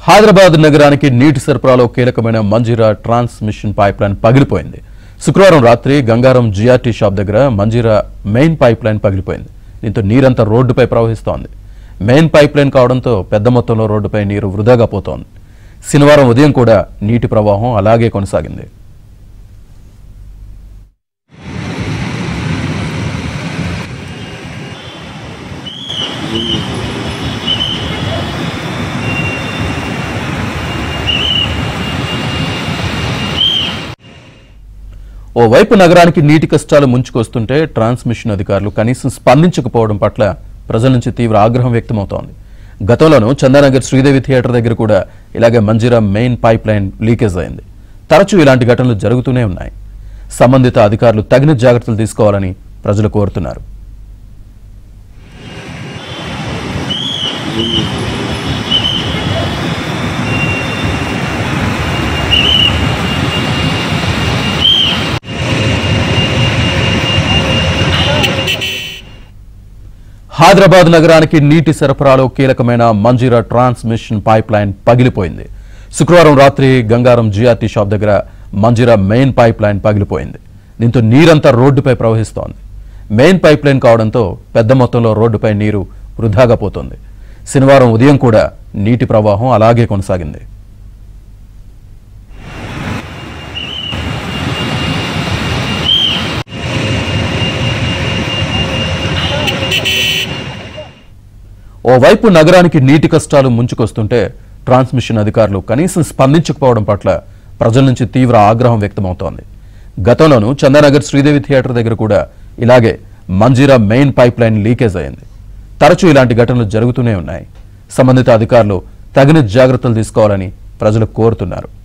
హైదరాబాద్ నగరానికి నీటి సరఫరాలో కీలకమైన మంజీరా ట్రాన్స్మిషన్ పైప్ లైన్ పగిలిపోయింది శుక్రవారం రాత్రి గంగారం జిఆర్టీ షాప్ దగ్గర మంజీరా మెయిన్ పైప్ లైన్ పగిలిపోయింది దీంతో నీరంతా రోడ్డుపై ప్రవహిస్తోంది మెయిన్ పైప్ లైన్ కావడంతో పెద్ద మొత్తంలో రోడ్డుపై నీరు వృధాగా పోతోంది శనివారం ఉదయం కూడా నీటి ప్రవాహం అలాగే కొనసాగింది ఓవైపు నగరానికి నీటి కష్టాలు ముంచుకొస్తుంటే ట్రాన్స్మిషన్ అధికారులు కనీసం స్పందించకపోవడం పట్ల ప్రజల నుంచి తీవ్ర ఆగ్రహం వ్యక్తమవుతోంది గతంలోనూ చందానగర్ శ్రీదేవి థియేటర్ దగ్గర కూడా ఇలాగే Manjeera main pipeline leakage అయింది తరచూ ఇలాంటి ఘటనలు జరుగుతూనే ఉన్నాయి సంబంధిత అధికారులు తగిన జాగ్రత్తలు తీసుకోవాలని ప్రజలు కోరుతున్నారు హైదరాబాద్ నగరానికి నీటి సరఫరాలో కీలకమైన మంజీరా ట్రాన్స్మిషన్ పైప్ లైన్ పగిలిపోయింది శుక్రవారం రాత్రి గంగారం జిఆర్టీ షాప్ దగ్గర మంజీరా మెయిన్ పైప్ లైన్ పగిలిపోయింది దీంతో నీరంతా రోడ్డుపై ప్రవహిస్తోంది మెయిన్ పైప్ లైన్ కావడంతో పెద్ద మొత్తంలో రోడ్డుపై నీరు వృధాగా పోతోంది శనివారం ఉదయం కూడా నీటి ప్రవాహం అలాగే కొనసాగింది ఓవైపు నగరానికి నీటి కష్టాలు ముంచుకొస్తుంటే ట్రాన్స్మిషన్ అధికారులు కనీసం స్పందించకపోవడం పట్ల ప్రజల నుంచి తీవ్ర ఆగ్రహం వ్యక్తమవుతోంది గతంలోనూ చందానగర్ శ్రీదేవి థియేటర్ దగ్గర కూడా ఇలాగే Manjeera main pipeline leakage అయింది తరచూ ఇలాంటి ఘటనలు జరుగుతూనే ఉన్నాయి సంబంధిత అధికారులు తగిన జాగ్రత్తలు తీసుకోవాలని ప్రజలు కోరుతున్నారు